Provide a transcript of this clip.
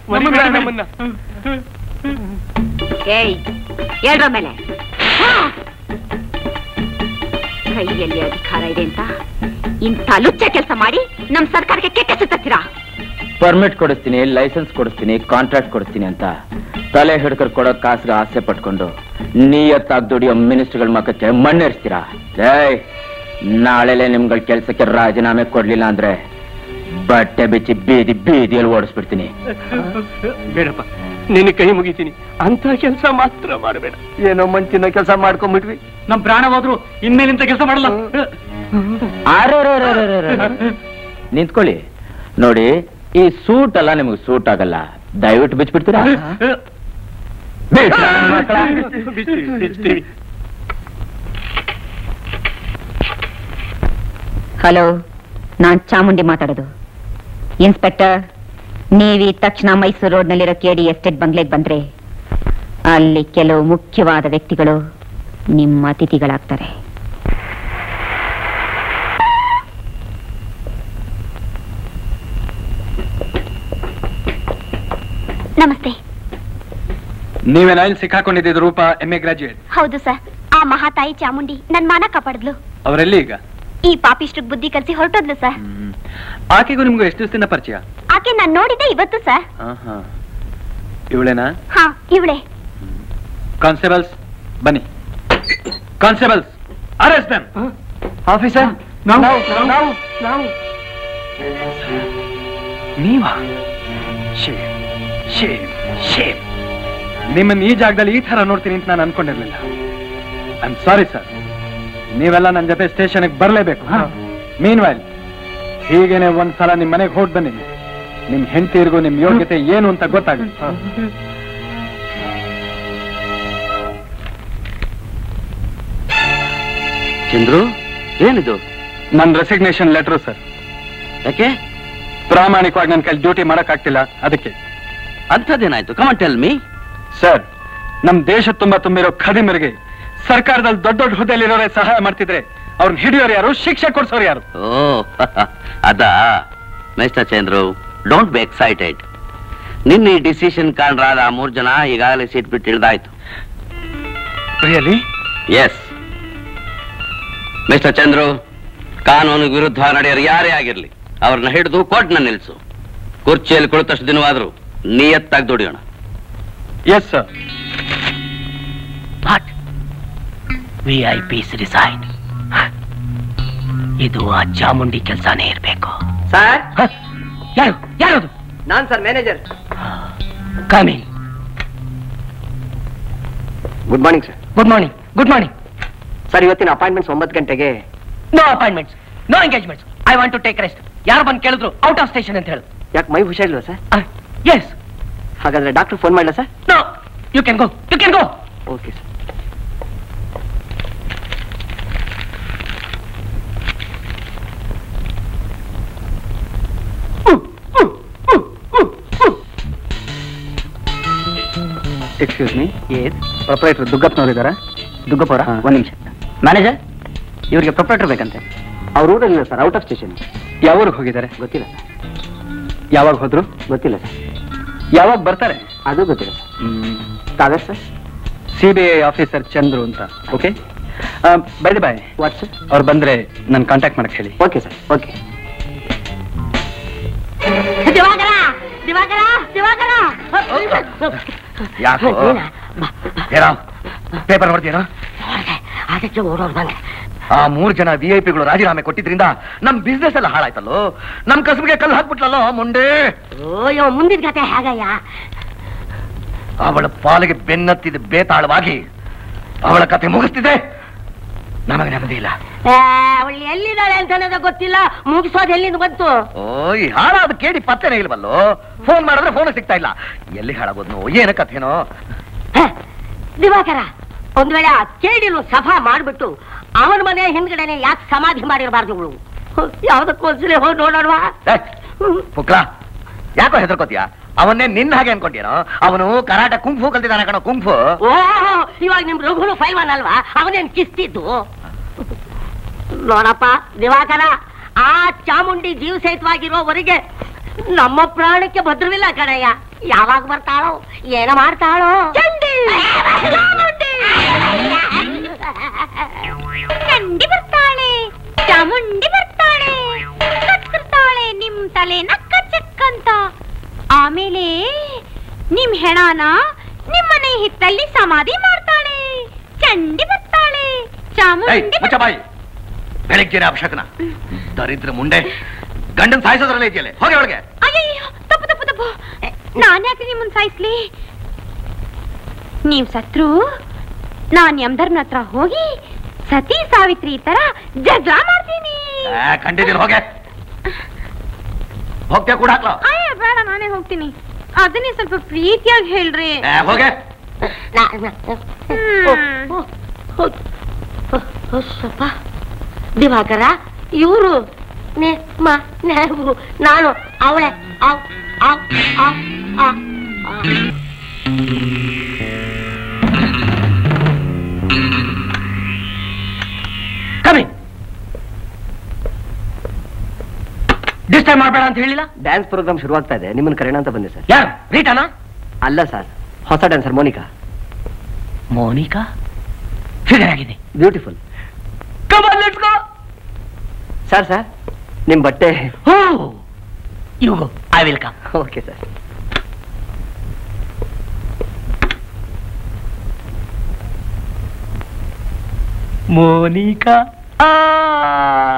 ಮರಿಬೇಡ ನಮ್ಮನ್ನ ಏಯ್ ಹೇಳ್ರ ಮೇಲೆ ಕೈಯಲ್ಲಿ ಅಧಿಕಾರ ಇದೆ ಅಂತ ಇಂಥ ಲುಚ್ಚ ಕೆಲಸ ಮಾಡಿ ನಮ್ ಸರ್ಕಾರಕ್ಕೆ ಕೆಟ್ಟ ಸುತ್ತೀರಾ ಪರ್ಮಿಟ್ ಕೊಡಿಸ್ತೀನಿ ಲೈಸೆನ್ಸ್ ಕೊಡಿಸ್ತೀನಿ ಕಾಂಟ್ರಾಕ್ಟ್ ಕೊಡಿಸ್ತೀನಿ ಅಂತ ತಲೆ ಹಿಡ್ಕರ್ ಕೊಡೋ ಕಾಸಿಗೆ ಆಸೆ ಪಟ್ಕೊಂಡು ನೀಯತ್ತಾಗಿ ದುಡಿಯೋ ಮಿನಿಸ್ಟರ್ಗಳ ಮಕ್ಕಕ್ಕೆ ಮಣ್ಣೇರಿಸ್ತೀರಾ ಏಯ್ ನಾಳೆಲೆ ನಿಮ್ಗಳ ಕೆಲ್ಸಕ್ಕೆ ರಾಜೀನಾಮೆ ಕೊಡ್ಲಿಲ್ಲ ಅಂದ್ರೆ ಬಟ್ಟೆ ಬಿಚ್ಚಿ ಬೀದಿ ಬೀದಿಯಲ್ಲಿ ಓಡಿಸ್ಬಿಡ್ತೀನಿ ಬೇಡಪ್ಪ ನಿನ್ನ ಕೈ ಮುಗಿತೀನಿ ಅಂತ ಕೆಲಸ ಮಾತ್ರ ಮಾಡಬೇಡ ಏನೋ ಮಂಚಿನ ಕೆಲಸ ಮಾಡ್ಕೊಂಡ್ಬಿಟ್ವಿ ನಮ್ ಪ್ರಾಣ ಹೋದ್ರು ಇನ್ಮೇಲಿಂತ ಕೆಲಸ ಮಾಡಲ್ಲ ಆರ್ರರ್ರರ್ರರ್ರರ್. ನಿಂತ್ಕೊಳ್ಳಿ ನೋಡಿ ಈ ಸೂಟ್ ಎಲ್ಲ ನಿಮ್ಗೆ ಸೂಟ್ ಆಗಲ್ಲ ದಯವಿಟ್ಟು ಬಿಚ್ಬಿಡ್ತೀರಾ ಬಿಟ್ರಾ ನನ್ ಮಕ್ಳ? ಬಿಡ್ತೀವಿ, ಬಿಡ್ತೀವಿ. ಹಲೋ ನಾನ್ ಚಾಮುಂಡಿ ಮಾತಾಡೋದು ಇನ್ಸ್ಪೆಕ್ಟರ್ ನೀವ್ ಈ ತಕ್ಷಣ ಮೈಸೂರು ರೋಡ್ನಲ್ಲಿರೋ ಕೆಡಿ ಎಸ್ಟೇಟ್ ಬಂಗ್ಲೆಗೆ ಬಂದ್ರೆ ಅಲ್ಲಿ ಕೆಲವು ಮುಖ್ಯವಾದ ವ್ಯಕ್ತಿಗಳು ನಿಮ್ಮ ಅತಿಥಿಗಳಾಗ್ತಾರೆ ನಮಸ್ತೆ ನೀವೇನ ಇಲ್ಲಿ ಸಿಕ್ಕಾಕೊಂಡಿದ್ದು ರೂಪ ಎಂ ಎ ಗ್ರಾಜುಯೇಟ್ ಹೌದು ಸರ್ ಆ ಮಹಾತಾಯಿ ಚಾಮುಂಡಿ ನನ್ ಮಾನ ಕಾಪಾಡಿದ್ಲು ಅವರೆಲ್ಲಿ ಈಗ ಈ ಪಾಪಿಷ್ಟ್ರಿಗೆ ಬುದ್ಧಿ ಕಲ್ಸಿ ಹೊರಟೋದ್ಲು ಸರ್ ಆಕೆಗೂ ನಿಮ್ಗೂ ಎಷ್ಟು ದಿವಸದಿಂದ ಪರಿಚಯ ಆಕೆ ನಾನ್ ನೋಡಿದ್ದೆ ಇವತ್ತು ಸರ್ ಇವಳೇನಾ ಹಾ ಇವಳೆ ಕಾನ್ಸ್ಟೇಬಲ್ಸ್ ಬನ್ನಿ ಕಾನ್ಸ್ಟೇಬಲ್ಸ್ ಅರೆಸ್ಟ್ ದಮ್ ಆಫೀಸರ್ ನಾವು ನಾವು ನಾವು ನೀವಾ ಶೇಮ್ ಶೇಮ್ ಶೇಮ್ ನಿಮ್ಮನ್ನ ಈ ಜಾಗದಲ್ಲಿ ಈ ತರ ನೋಡ್ತೀನಿ ಅಂತ ನಾನು ಅನ್ಕೊಂಡಿರ್ಲಿಲ್ಲ ಐ ಆಮ್ ಸಾರಿ ಸರ್ ನೀವೆಲ್ಲ ನನ್ನ ಜೊತೆ ಸ್ಟೇಷನ್ಗೆ ಬರಲೇಬೇಕು ಮೀನ್ ವೈಲ್ ಹೀಗೇನೆ ಒಂದ್ಸಲ ನಿಮ್ ಮನೆಗೆ ಹೋಗಿ ಬನ್ನಿ ನಿಮ್ ಹೆಂಡತಿರ್ಗೂ ನಿಮ್ ಯೋಗ್ಯತೆ ಏನು ಅಂತ ಗೊತ್ತಾಗುತ್ತೆ ಚಂದ್ರು ಏನಿದು ನನ್ನ ರೆಸಿಗ್ನೇಷನ್ ಲೆಟರ್ ಸರ್ ಯಾಕೆ ಪ್ರಾಮಾಣಿಕವಾಗಿ ನನ್ನ ಕೈಲಿ ಡ್ಯೂಟಿ ಮಾಡಕ್ ಆಗ್ತಿಲ್ಲ ಅದಕ್ಕೆ ಅಂಥದ್ದೇನಾಯ್ತು ಕಮನ್ ಟೆಲ್ ಮೀ ಸರ್ ನಮ್ ದೇಶ ತುಂಬಾ ತುಂಬಿರೋ ಖದಿಮರಿಗೆ ಸರ್ಕಾರದಲ್ಲಿ ದೊಡ್ಡ ದೊಡ್ಡ ಹುದ್ದೆಯಲ್ಲಿರೋರೇ ಸಹಾಯ ಮಾಡ್ತಿದ್ರೆ ಅವ್ರನ್ನ ಹಿಡಿಯೋರು ಯಾರು ಶಿಕ್ಷೆ ಕೊಡ್ಸೋರು ಯಾರು ಓ ಅದಾ mister Chandru don't be excited ನಿನ್ನ ಈ ಡಿಸಿಷನ್ ಕಾರಣರಾದ ಆ ಮೂರ್ ಜನ ಈಗಾಗಲೇ ಸೀಟ್ ಬಿಟ್ಟು ಇಳ್ದಾಯ್ತು ರಿಯಲಿ ಎಸ್ ಮಿಸ್ಟರ್ ಚಂದ್ರು ಕಾನೂನು ವಿರುದ್ಧ ನಡೆಯೋರು ಯಾರೇ ಆಗಿರ್ಲಿ ಅವ್ರನ್ನ ಹಿಡಿದು ಕೋರ್ಟ್ನ ನಿಲ್ಸು ಕುರ್ಚಿಯಲ್ಲಿ ಕುಳಿತಷ್ಟು ದಿನವಾದ್ರು ನಿಯತ್ತಾಗಿ ದುಡಿಯೋಣ yes sir but we I ಪಿಸ್ ರಿಸೈನ್ ಇದು ಆ ಚಾಮುಂಡಿ ಕೆಲಸನೇ ಇರಬೇಕು ಸರ್ ಯಾರು ಯಾರದು ನಾನ್ sir manager coming good morning sir good morning good morning sir ಇವತ್ತಿನ ಅಪಾಯಿಂಟ್ಮೆಂಟ್ಸ್ ಒಂಬತ್ತು ಗಂಟೆಗೆ no appointments no engagements I want to take rest ಯಾರು ಬಂದು ಕೇಳಿದ್ರು ಔಟ್ ಆಫ್ ಸ್ಟೇಷನ್ ಅಂತ ಹೇಳು ಯಾಕೆ ಮೈ ಹುಷಾರಿಲ್ವಾ ಸರ್ ಎಸ್ ಹಾಗಾದ್ರೆ ಡಾಕ್ಟರ್ ಫೋನ್ ಮಾಡಲ sir no you can go you can go okay sir excuse me proprietor ದುಗ್ಗಪ್ಪನವ್ರು ಇದಾರಾ ದುಗ್ಗಪ್ಪವರ ಒಂದು ನಿಮಿಷ ಮ್ಯಾನೇಜರ್ ಇವರಿಗೆ ಪ್ರೊಪರೇಟರ್ ಬೇಕಂತೆ ಅವ್ರ ಊರಲ್ಲಿಲ್ಲ ಸರ್ ಔಟ್ ಆಫ್ ಸ್ಟೇಷನ್ ಯಾವ ಊರಿಗೆ ಹೋಗಿದ್ದಾರೆ ಗೊತ್ತಿಲ್ಲ ಸರ್ ಯಾವಾಗ ಹೋದ್ರು ಗೊತ್ತಿಲ್ಲ ಸರ್ ಯಾವಾಗ ಬರ್ತಾರೆ ಅದು ಗೊತ್ತಿಲ್ಲ ಸರ್ ತಾವೇ sir C B I officer Chandru ಅಂತ ಓಕೆ ಬೈದ ಬಾಯ್ ವಾಟ್ ಸರ್ ಅವ್ರು ಬಂದ್ರೆ ನಾನು ಕಾಂಟ್ಯಾಕ್ಟ್ ಮಾಡಕ್ ಹೇಳಿ okay sir okay Diwakara Diwakara Diwakara ಯಾಕೋ ಏನೋ ಪೇಪರ್ ನೋಡ್ತೀನೋ ಅದಕ್ಕೆ ಓಡೋರ್ ಬಂದೆ ಆ ಮೂರ್ ಜನ ವಿ ಐ ಪಿಗಳು ರಾಜೀನಾಮೆ ಕೊಟ್ಟಿದ್ರಿಂದ ನಮ್ ಬಿಸ್ನೆಸ್ ಎಲ್ಲ ಹಾಳಾಯ್ತಲ್ಲೋ ನಮ್ ಕಸಬಿಗೆ ಕಲ್ಲು ಹಾಕ್ಬಿಟ್ಲಲ್ಲೋ ಮುಂಡೆ ಓ ಮುಂದಿನ ಕತೆ ಹೇಗಯ್ಯ ಅವಳ ಪಾಲಿಗೆ ಬೆನ್ನತ್ತಿದ ಬೇತಾಳವಾಗಿ ಅವಳ ಕತೆ ಮುಗಿಸ್ತಿದೆ ನಮಗೆ ನೆಮ್ಮದಿ ಇಲ್ಲ ಅವಳು ಎಲ್ಲಿದ್ದಾಳೆ ಅಂತ ನನಗೆ ಗೊತ್ತಿಲ್ಲ ಮುಗಿಸೋದು ಎಲ್ಲಿಂದ ಬಂತು ಓ ಈ ಹಾಳಾದ ಕೇಳಿ ಪತ್ತೆನೇ ಇಲ್ವಲ್ಲೋ ಫೋನ್ ಮಾಡಿದ್ರೆ ಫೋನ್ ಸಿಗ್ತಾ ಇಲ್ಲ ಎಲ್ಲಿ ಹಾಳಾಗೋದ್ನು ಏನ ಕಥೆನೋ ಹ, ದಿವಾಕರ ಒಂದ್ ವೇಳೆ ಆ ಕೇಡಿಲು ಸಫಾ ಮಾಡ್ಬಿಟ್ಟು ಅವನ ಮನೆ ಹಿಂದ್ಗಡೆನೆ ಯಾಕೆ ಸಮಾಧಿ ಮಾಡಿರಬಾರ್ದು ಇವಳು ಯಾವ್ದಕ್ಕೋಸ್ಕರ ಹೋಗಿ ನೋಡೋಣವಾ ಪುಕ್ಲ ಯಾಕೋ ಹೆದರ್ಕೋತೀಯ ಅವನ್ನೇ ನಿನ್ನ ಹಾಗೆ ಅನ್ಕೊಂತೀನೋ ಅವನು ಕರಾಟ ಕುಂಫು ಕಲ್ತಿದ್ದಾನೆ ಕಣೋ ಕುಂಫು ಓ ಇವಾಗ ನಿಮ್ ರಘುನು ಫೈಲ್ವಾನ್ ಅಲ್ವಾ ಅವನೇನ್ ಕಿಸ್ತಿದ್ದು ನೋಡಪ್ಪ ದಿವಾಕರ ಆ ಚಾಮುಂಡಿ ಜೀವ ಸಹಿತವಾಗಿರೋವರೆಗೆ ನಮ್ಮ ಪ್ರಾಣಕ್ಕೆ ಭದ್ರವಿಲ್ಲ ಕಣಯ್ಯ ಯಾವಾಗ ಬರ್ತಾಳೋ ಏನ ಮಾಡ್ತಾಳೋ ಚಂಡಿ ಚಂಡಿ ಬರ್ತಾಳೆ ಚಾಮುಂಡಿ ಬರ್ತಾಳೆ ಕತ್ತರ್ತಾಳೆ ನಿಮ್ ತಲೆ ನಕ್ಕ ಚಕ್ಕಂತ ಆಮೇಲೆ ನಿಮ್ ಹೆಣನ ನಿಮ್ಮನೆ ಹಿತ್ತಲ್ಲಿ ಸಮಾಧಿ ಮಾಡ್ತಾಳೆ ಚಂಡಿ ಬರ್ತಾಳೆ ಏಯ್ ಚಾಮುಂಡಿ ಮುಚ್ಚ ಬಾಯಿ ಬೆಳಗ್ಗೆ ಅಪಶಕನ ದರಿದ್ರ ಮುಂಡೆ ಗಂಡನ್ ಸಾಯಿಸೋದ್ರಲ್ಲೇ ಇದೆಯಲ್ಲ ಹೋಗಿ ಒಳಗೆ ಅಯ್ಯಯ್ಯೋ ತಪ್ಪು ತಪ್ಪು ತಪ್ಪು ನಾನ್ ಯಾಕೆ ನಿಮ್ಮನ್ ಸಾಯಿಸ್ಲಿ ನೀವ್ ಸತ್ರು ನಾನ್ ಯಮಧರ್ಮನ ಹತ್ರ ಹೋಗಿ ಸತಿ ಸಾವಿತ್ರಿ ಈ ತರ ಜಗಳ ಮಾಡ್ತೀನಿ ಏ, ಕಂಡಿದ್ದೀನಿ ಹೋಗೆ ಹೋಗ್ತೇ ಕೂಡ ಹಾಕ್ಲೋ ಅಯ್ಯ ಬೇಡ ನಾನೇ ಹೋಗ್ತೀನಿ ಅದನ್ನೇ ಸ್ವಲ್ಪ ಪ್ರೀತಿಯಾಗಿ ಹೇಳ್ರಿ ಏ, ಹೋಗೆ ಸ್ವಲ್ಪ ದಿವಾಕರ ಇವರು ನಿಮ್ಮ ನೆಹರು ನಾನು ಅವಳೆ ಅವ್ ಅವ್ ಅವ್ ಅವ್ ಅವ್. ಕಮ್ಮಿ ಡಿಸ್ಟರ್ಬ್ ಮಾಡಬೇಡ ಅಂತ ಹೇಳಿಲ್ಲ ಡ್ಯಾನ್ಸ್ ಪ್ರೋಗ್ರಾಮ್ ಶುರುವಾಗ್ತಾ ಇದೆ ನಿಮ್ಮನ್ನ ಕರೆಯೋಣ ಅಂತ ಬಂದೆ ಸರ್ ಯಾರು ರೀಟಾನಾ ಅಲ್ಲ ಸರ್ ಹೊಸ ಡ್ಯಾನ್ಸರ್ ಮೋನಿಕಾ ಮೋನಿಕಾ ಫಿಗರ್ ಆಗಿದೆ beautiful come on let's go sir sir ನಿಮ್ ಬಟ್ಟೆ oh you go I will come okay sir Monica ಆ